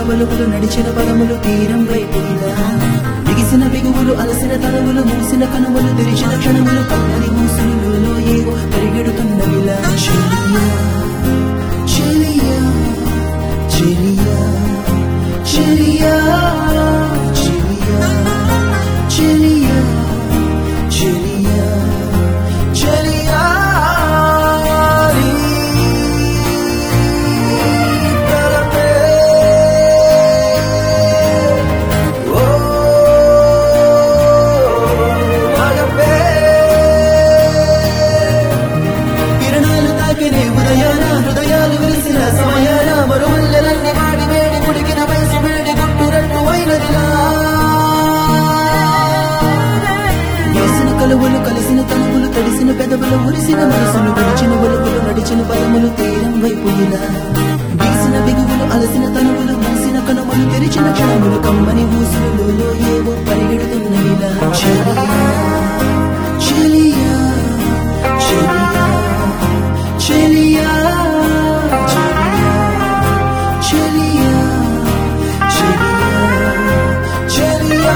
కలవలుపులు నడిచిన పదములు తీరం వైపులా బిగిసిన బిగువులు అలసిన తలవులు మూసిన కనుమలు తెరిచిన క్షణములు కమ్మని మూసులలో ఏవో పరిగెడుతున్నవిలా చెలియా చెలియా చెలియా చెలియా చెలియా చెలియా చెలియా చెలియా తలపే ఓ మగపే కిరణాలు తాకినే ఉదయాన హృదయాలు విరిసిన సమయాన మరుమల్లెలన్నీ వాడి వేడి కుడికిన వయసు వేడి గుట్టురట్టు అయినదిలా వేసిన కలువలు కలిసిన తనువులు తడిసిన పెదవులు మురిసిన మనసులు విడిచిన వలుపులు నడిచిన పదములు తీరం వైపు ఇలా వీసిన బిగువులు అలసిన తనువులు మూసిన కనుమలు తెరిచిన క్షణములు కమ్మని ఊసులలో ఏవో పరిగెడుతున్నవిలా చెలియా చెలియా చెలియా చెలియా చెలియా చెలియా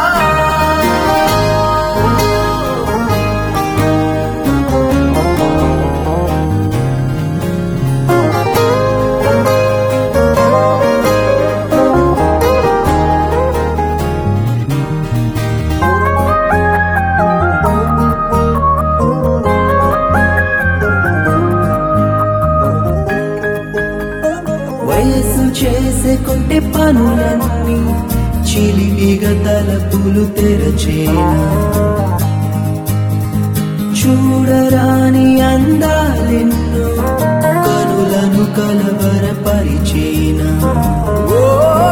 వయస్సు చేసే కొంటె పనులన్నీ చిలిపిగా తలపులు తెరచేనా చూడరాని అందాలెన్నో కనులను కలవరపరిచేనా ఓ,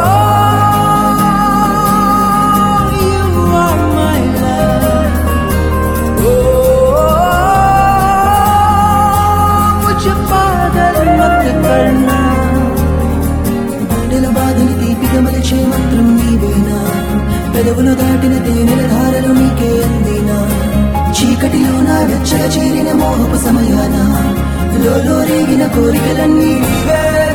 you are my love. ఓ, मुझे पागल मत करना గుండెల బాధలు తీపిగా మలిచే మంత్రం నీవేనా పెదవులు దాటిన తేనెల ధారలు నీకే అందినా చీకటిలో నా వెచ్చగా చేరిన మోహపు సమయాన లోలో రేగిన కోరికలన్నీ నీవే